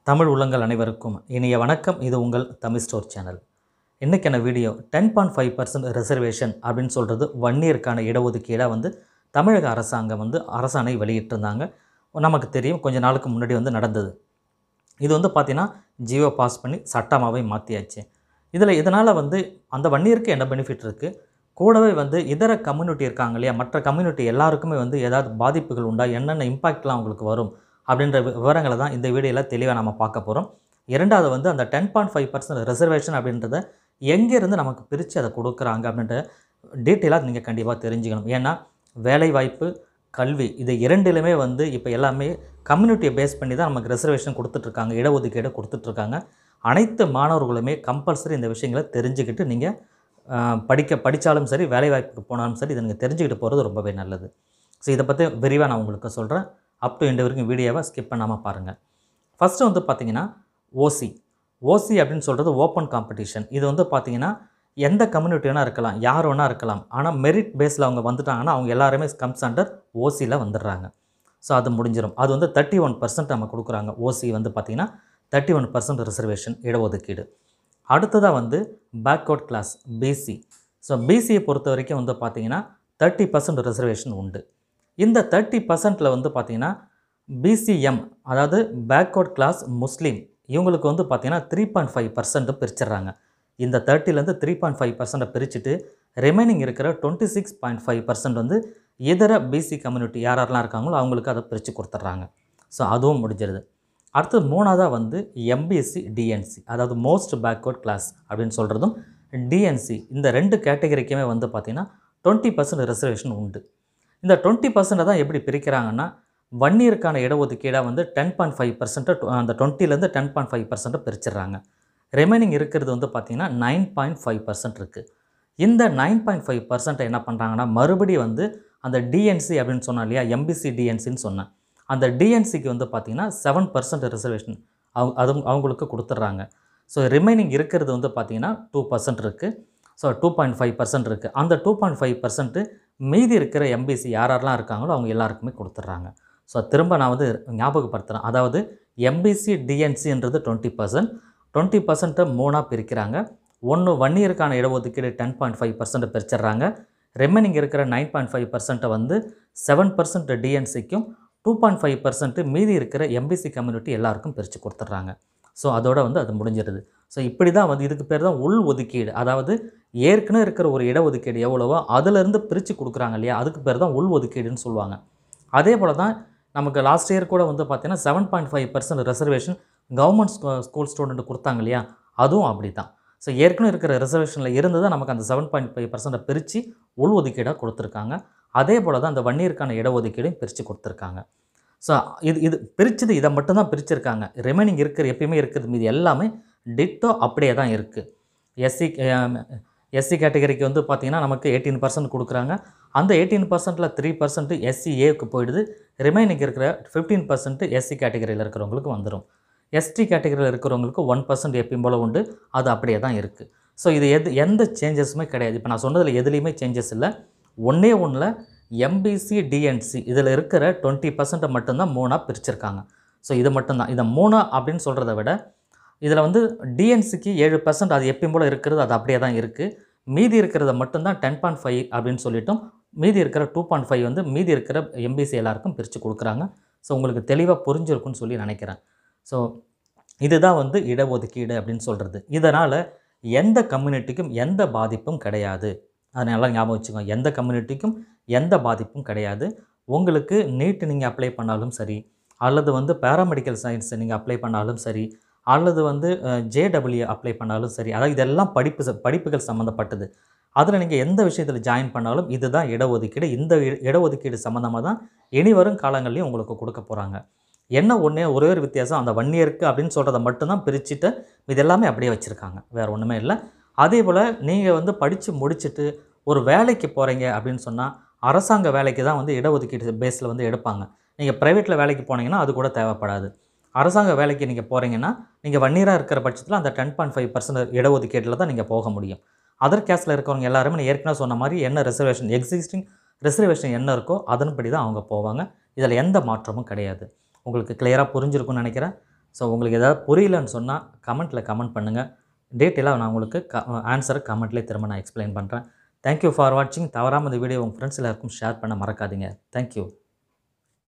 தமிழ் உள்ளங்கள் அனைவருக்கும் இனிய வணக்கம் இது உங்கள் தமிழ் ஸ்டோர் சேனல் இன்றைக்கான video ten point five percent reservation அப்படின்னு சொல்கிறது ஒன் இயருக்கான இடஒதுக்கீடாக வந்து தமிழக அரசாங்கம் வந்து அரசாணை வெளியிட்டிருந்தாங்க நமக்கு தெரியும் கொஞ்ச நாளுக்கு முன்னாடி வந்து நடந்தது இது வந்து பார்த்திங்கன்னா ஜியோ பாஸ் பண்ணி சட்டமாகவே மாற்றியாச்சு இதில் இதனால் வந்து அந்த ஒன் இயருக்கு என்ன பெனிஃபிட் இருக்குது கூடவே வந்து இதர கம்யூனிட்டி இருக்காங்க இல்லையா மற்ற கம்யூனிட்டி எல்லாருக்குமே வந்து ஏதாவது பாதிப்புகள் உண்டா என்னென்ன இம்பாக்ட்லாம் அவங்களுக்கு வரும் அப்படின்ற வி- விவரங்களை தான் இந்த வீடியோவில் தெளிவாக நம்ம பார்க்க போகிறோம் இரண்டாவது வந்து அந்த ten point five percent reservation அப்படின்றத எங்கேருந்து நமக்கு பிரித்து அதை கொடுக்குறாங்க அப்படின்ற டீட்டெயிலாக நீங்கள் கண்டிப்பாக தெரிஞ்சுக்கணும் ஏன்னா வேலைவாய்ப்பு கல்வி இது இரண்டிலுமே வந்து இப்போ எல்லாமே கம்யூனிட்டியை பேஸ் பண்ணி தான் நமக்கு ரிசர்வேஷன் கொடுத்துட்ருக்காங்க இடஒதுக்கீடு கொடுத்துட்ருக்காங்க அனைத்து மாணவர்களுமே கம்பல்சரி இந்த விஷயங்களை தெரிஞ்சுக்கிட்டு நீங்கள் படிக்க படித்தாலும் சரி வேலைவாய்ப்புக்கு போனாலும் சரி இதை நீங்கள் தெரிஞ்சுக்கிட்டு போகிறது ரொம்பவே நல்லது ஸோ இதை பற்றி விரிவாக நான் உங்களுக்கு சொல்கிறேன் அப் டு எண்டு வரைக்கும் வீடியோவை ஸ்கிப் பண்ணாமல் பாருங்கள் ஃபஸ்ட்டு வந்து பார்த்தீங்கன்னா ஓசி ஓசி அப்படின்னு சொல்கிறது ஓப்பன் காம்படிஷன் இது வந்து பார்த்தீங்கன்னா எந்த கம்யூனிட்டி வேணால் இருக்கலாம் யார் வேணால் இருக்கலாம் ஆனால் மெரிட் பேஸில் அவங்க வந்துட்டாங்கன்னா அவங்க எல்லாருமே கம்ஸ் அண்டர் ஓசியில் வந்துடுறாங்க ஸோ அது முடிஞ்சிடும் அது வந்து தேர்ட்டி ஒன் பர்சன்ட் நம்ம கொடுக்குறாங்க ஓசி வந்து பார்த்திங்கன்னா தேர்ட்டி ஒன் பர்சன்ட் ரிசர்வேஷன் இடஒதுக்கீடு அடுத்ததாக வந்து பேக்வர்ட் கிளாஸ் பிசி ஸோ பிசியை பொறுத்த வரைக்கும் வந்து பார்த்திங்கன்னா தேர்ட்டி பர்சன்ட் ரிசர்வேஷன் உண்டு இந்த தேர்ட்டி பர்சன்ட்டில் வந்து பார்த்திங்கன்னா பிசிஎம் அதாவது பேக்வர்ட் கிளாஸ் முஸ்லீம் இவங்களுக்கு வந்து பார்த்திங்கன்னா த்ரீ பாயிண்ட் ஃபைவ் பர்சன்ட் பிரிச்சிடுறாங்க இந்த தேர்ட்டிலேருந்து த்ரீ பாயிண்ட் ஃபைவ் பர்சன்ட்டை பிரிச்சுட்டு ரிமைனிங் இருக்கிற twenty six point five percent வந்து இதர பிசி கம்யூனிட்டி யார் யாரெல்லாம் இருக்காங்களோ அவங்களுக்கு அதை பிரித்து கொடுத்துட்றாங்க ஸோ அதுவும் முடிஞ்சிருது அடுத்தது மூணாவதாக வந்து எம்பிஎஸ்சி டிஎன்சி அதாவது மோஸ்ட் பேக்வர்ட் கிளாஸ் அப்படின்னு சொல்கிறதும் டிஎன்சி இந்த ரெண்டு கேட்டகரிக்குமே வந்து பார்த்திங்கன்னா டுவெண்ட்டி பர்சன்ட் ரிசர்வேஷன் உண்டு இந்த டுவெண்ட்டி பர்சன்ட்டை தான் எப்படி பிரிக்கிறாங்கன்னா ஒன் இயருக்கான இடஒதுக்கீடாக வந்து டென் பாயிண்ட் ஃபைவ் பர்சன்ட்டை அந்த டுவெண்ட்டிலேருந்து டென் பாயிண்ட் ஃபைவ் பர்சன்ட்டை பிரிச்சிடுறாங்க ரிமைனிங் இருக்கிறது வந்து பார்த்திங்கன்னா நைன் பாயிண்ட் ஃபைவ் பர்சன்ட் இருக்குது இந்த நைன் பாயிண்ட் ஃபைவ் பர்சன்ட்டை என்ன பண்ணுறாங்கன்னா மறுபடியும் வந்து அந்த டிஎன்சி அப்படின்னு சொன்னோம் இல்லையா எம்பிசி டிஎன்சின்னு சொன்னேன் அந்த டிஎன்சிக்கு வந்து பார்த்திங்கன்னா செவன் பர்சன்ட் ரிசர்வேஷன் அவங்க அது அவங்களுக்கு கொடுத்துட்றாங்க ஸோ ரிமைனிங் இருக்கிறது வந்து பார்த்திங்கன்னா டூ பர்சன்ட் இருக்குது so two point five percent இருக்குது அந்த டூ பாயிண்ட் ஃபைவ் பர்சன்ட்டு மீதி இருக்கிற எம்பிசி யார் யாரெல்லாம் இருக்காங்களோ அவங்க எல்லாருக்குமே கொடுத்துட்றாங்க ஸோ திரும்ப நான் வந்து ஞாபகப்படுத்துகிறேன் அதாவது எம்பிசி டிஎன்சின்றது டுவெண்ட்டி பர்சன்ட் டுவெண்ட்டி பர்சன்ட்டை மூணாக பிரிக்கிறாங்க ஒன்று ஒன் இயருக்கான இடஒதுக்கீடு டென் பாயிண்ட் ஃபைவ் பர்சன்ட் பிரிச்சிடுறாங்க ரிமைனிங் இருக்கிற நைன் பாயிண்ட் ஃபைவ் பர்சன்ட்டை வந்து செவன் பர்சன்ட் டிஎன்சிக்கும் டூ பாயிண்ட் ஃபைவ் பர்சன்ட்டு மீதி இருக்கிற எம்பிசி கம்யூனிட்டி எல்லாருக்கும் பிரித்து கொடுத்துட்றாங்க ஸோ அதோட வந்து அது முடிஞ்சிருது ஸோ இப்படி தான் வந்து இதுக்கு பேர் தான் உள் ஒதுக்கீடு அதாவது ஏற்கனவே இருக்கிற ஒரு இடஒதுக்கீடு எவ்வளவோ அதிலிருந்து பிரித்து கொடுக்குறாங்க இல்லையா அதுக்கு பேர் தான் உள் ஒதுக்கீடுன்னு சொல்லுவாங்க அதே போல் தான் நமக்கு லாஸ்ட் இயர் கூட வந்து பார்த்தீங்கன்னா seven point five percent reservation government school student கொடுத்தாங்க இல்லையா அதுவும் அப்படி தான் ஸோ ஏற்கனவே இருக்கிற ரிசர்வேஷனில் இருந்து தான் நமக்கு அந்த செவன் பாயிண்ட் ஃபைவ் பர்சன்ட்டை பிரித்து உள் ஒதுக்கீடாக கொடுத்துருக்காங்க அதே போல் தான் அந்த ஒன் இயருக்கான இடஒதுக்கீடையும் பிரித்து கொடுத்துருக்காங்க ஸோ இது இது பிரித்தது இதை மட்டும்தான் பிரிச்சிருக்காங்க ரிமைனிங் இருக்கிற எப்பயுமே இருக்கிறது மீது எல்லாமே டிட்டோ அப்படியே தான் இருக்குது எஸ்சி எஸ்சி கேட்டகரிக்கு வந்து பார்த்திங்கன்னா நமக்கு எயிட்டீன் பர்சன்ட் கொடுக்குறாங்க அந்த எயிட்டீன் பர்சன்ட்டில் த்ரீ பர்சன்ட் எஸ்சி ஏக்கு போயிடுது ரிமைனிங் இருக்கிற ஃபிஃப்டீன் பர்சன்ட் எஸ்சி கேட்டகரியில் இருக்கிறவங்களுக்கு வந்துடும் எஸ்டி கேட்டகரியில் இருக்கிறவங்களுக்கு ஒன் பர்சன்ட் எப்பயும் போல் உண்டு அது அப்படியே தான் இருக்குது ஸோ இது எது எந்த சேஞ்சஸுமே கிடையாது இப்போ நான் சொன்னதில் எதுலேயுமே சேஞ்சஸ் இல்லை ஒன்றே ஒன்றில் எம்பிசி டிஎன்சி இதில் இருக்கிற டுவெண்ட்டி பர்சன்ட்டை மட்டும்தான் மூணாக பிரிச்சிருக்காங்க ஸோ இது மட்டும்தான் இதை மூணா அப்படின்னு சொல்கிறத விட இதில் வந்து டிஎன்சிக்கு ஏழு பர்சன்ட் அது எப்பயும் போல் இருக்கிறது அது அப்படியே தான் இருக்குது மீதி இருக்கிறத மட்டும்தான் டென் பாயிண்ட் ஃபைவ் அப்படின்னு சொல்லிட்டும் மீதி இருக்கிற டூ பாயிண்ட் ஃபைவ் வந்து மீதி இருக்கிற எம்பிசி எல்லாருக்கும் பிரித்து கொடுக்குறாங்க ஸோ உங்களுக்கு தெளிவாக புரிஞ்சிருக்குன்னு சொல்லி நினைக்கிறேன் ஸோ இதுதான் வந்து இடஒதுக்கீடு அப்படின்னு சொல்கிறது இதனால் எந்த கம்யூனிட்டிக்கும் எந்த பாதிப்பும் கிடையாது அதை நல்லா ஞாபகம் வச்சுக்கோங்க எந்த கம்யூனிட்டிக்கும் எந்த பாதிப்பும் கிடையாது உங்களுக்கு நீட் நீங்கள் அப்ளை பண்ணாலும் சரி அல்லது வந்து பேராமெடிக்கல் சயின்ஸ் நீங்கள் அப்ளை பண்ணாலும் சரி அல்லது வந்து ஜேடபிள்யூ அப்ளை பண்ணாலும் சரி அதாவது இதெல்லாம் படிப்பு ச- படிப்புகள் சம்மந்தப்பட்டது அதில் நீங்கள் எந்த விஷயத்தில் ஜாயின் பண்ணாலும் இதுதான் இடஒதுக்கீடு இந்த இட- இடஒதுக்கீடு சம்மந்தமாக தான் இனி வரும் காலங்கள்லையும் உங்களுக்கு கொடுக்க போகிறாங்க என்ன ஒன்றே ஒரே ஒரு வித்தியாசம் அந்த ஒன் இயருக்கு அப்படின்னு சொல்கிறத மட்டும்தான் பிரிச்சுட்டு இது எல்லாமே அப்படியே வச்சுருக்காங்க வேறு ஒன்றுமே இல்லை அதே போல் நீங்கள் வந்து படித்து முடிச்சுட்டு ஒரு வேலைக்கு போகிறீங்க அப்படின்னு சொன்னால் அரசாங்க வேலைக்கு தான் வந்து இடஒதுக்கீடு பேஸில் வந்து எடுப்பாங்க நீங்கள் ப்ரைவேட்டில் வேலைக்கு போனீங்கன்னா அது கூட தேவைப்படாது அரசாங்க வேலைக்கு நீங்கள் போகிறீங்கன்னா நீங்கள் ஒன் இயராக இருக்கிற பட்சத்தில் அந்த டென் பாயிண்ட் ஃபைவ் பர்சன்ட் இடஒதுக்கீட்டில் தான் நீங்கள் போக முடியும் அதர் கேஸ்டில் இருக்கிறவங்க எல்லாருமே நான் ஏற்கனவே சொன்ன மாதிரி என்ன ரிசர்வேஷன் எக்ஸிஸ்டிங் ரிசர்வேஷன் என்ன இருக்கோ அதன்படி தான் அவங்க போவாங்க இதில் எந்த மாற்றமும் கிடையாது உங்களுக்கு கிளியராக புரிஞ்சிருக்கும்னு நினைக்கிறேன் ஸோ உங்களுக்கு ஏதாவது புரியலன்னு சொன்னால் கமெண்ட்டில் கமெண்ட் பண்ணுங்கள் டீட்டெயிலாக நான் உங்களுக்கு க ஆன்சரை கமெண்ட்லேயே திரும்ப நான் எக்ஸ்பிளைன் பண்ணுறேன் தேங்க்யூ ஃபார் வாட்சிங் தவறாமல் இந்த வீடியோ உங்கள் ஃப்ரெண்ட்ஸ் எல்லாருக்கும் ஷேர் பண்ண மறக்காதீங்க தேங்க்யூ